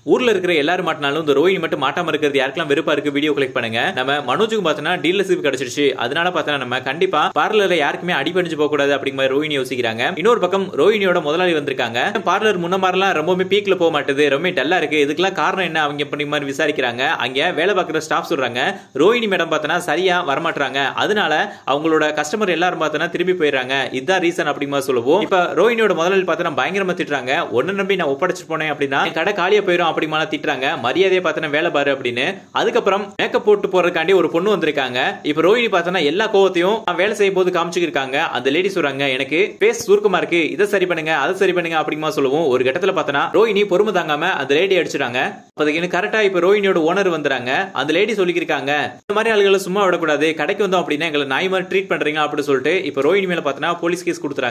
ஊர்ல இருக்கிற எல்லாரும் மாட்டினாலும் இந்த ரோஹினி மட்டும் மாட்டாம இருக்கிறது யாருக்கெல்லாம் வெறுப்பா இருக்கு வீடியோ கிளிக் பண்ணுங்க நம்ம மனோஜுக்கு பார்த்தோன்னா டீலர்ஷிப் கிடைச்சிருச்சு அதனால பார்த்தா நம்ம கண்டிப்பா பார்லர்ல யாருக்குமே அடிபடிஞ்சு போக கூடாது அப்படிங்கிற மாதிரி ரோஹினி யோசிக்கிறாங்க இன்னொரு பக்கம் ரோஹினியோட முதலாளி வந்திருக்காங்க பார்லர் முன்ன மாதிரிலாம் ரொம்பவே பீக்ல போக மாட்டுது ரொம்ப டல்லா இருக்கு இதுக்கெல்லாம் காரணம் என்ன அவங்க பண்ணி மாதிரி விசாரிக்கிறாங்க அங்க வேலை பார்க்குற ஸ்டாஃப் சொல்றாங்க ரோஹினி மேடம் பார்த்தோன்னா சரியா வரமாட்டாங்க அதனால அவங்களோட கஸ்டமர் எல்லாரும் பார்த்தோன்னா திரும்பி போயிடுறாங்க இதுதான் ரீசன் அப்படிங்கிற மாதிரி சொல்லுவோம் இப்ப ரோஹினியோட முதலாளி பார்த்தோன்னா பயங்கரமா திட்டுறாங்க ஒன்னு நம்பி நான் ஒப்படைச்சு போனேன் அப்படின்னா என் கடை காலியா போயிடும் அப்படிமான திட்டுறாங்க மரியாதையை பார்த்தோன்னா வேலை பாரு அப்படின்னு அதுக்கப்புறம் மேக்கப் போட்டு போறதுக்காண்டி ஒரு பொண்ணு வந்திருக்காங்க இப்ப ரோஹினி பார்த்தோன்னா எல்லா கோவத்தையும் நான் வேலை செய்யும் போது காமிச்சிருக்காங்க அந்த லேடி சொல்றாங்க எனக்கு பேஸ் சுருக்கமா இருக்கு இதை சரி பண்ணுங்க அதை சரி பண்ணுங்க அப்படிமா சொல்லுவோம் ஒரு கட்டத்துல பார்த்தோன்னா ரோஹினி பொறுமை தாங்காம அந்த லேடி அடிச்சிட்டாங்க அதுக்கு கரெக்டா இப்ப ரோஹினியோட ஓனர் வந்துறாங்க அந்த லேடி சொல்லியிருக்காங்க இந்த மாதிரி ஆளுகளை சும்மா விடக்கூடாது கடைக்கு வந்தோம் அப்படின்னா எங்களை நாய் மாதிரி ட்ரீட் பண்றீங்க அப்படின்னு சொல்லிட்டு இப்ப ரோஹினி மேல பார்த்தோன்னா போலீஸ் கேஸ் கொடுத்துறாங்க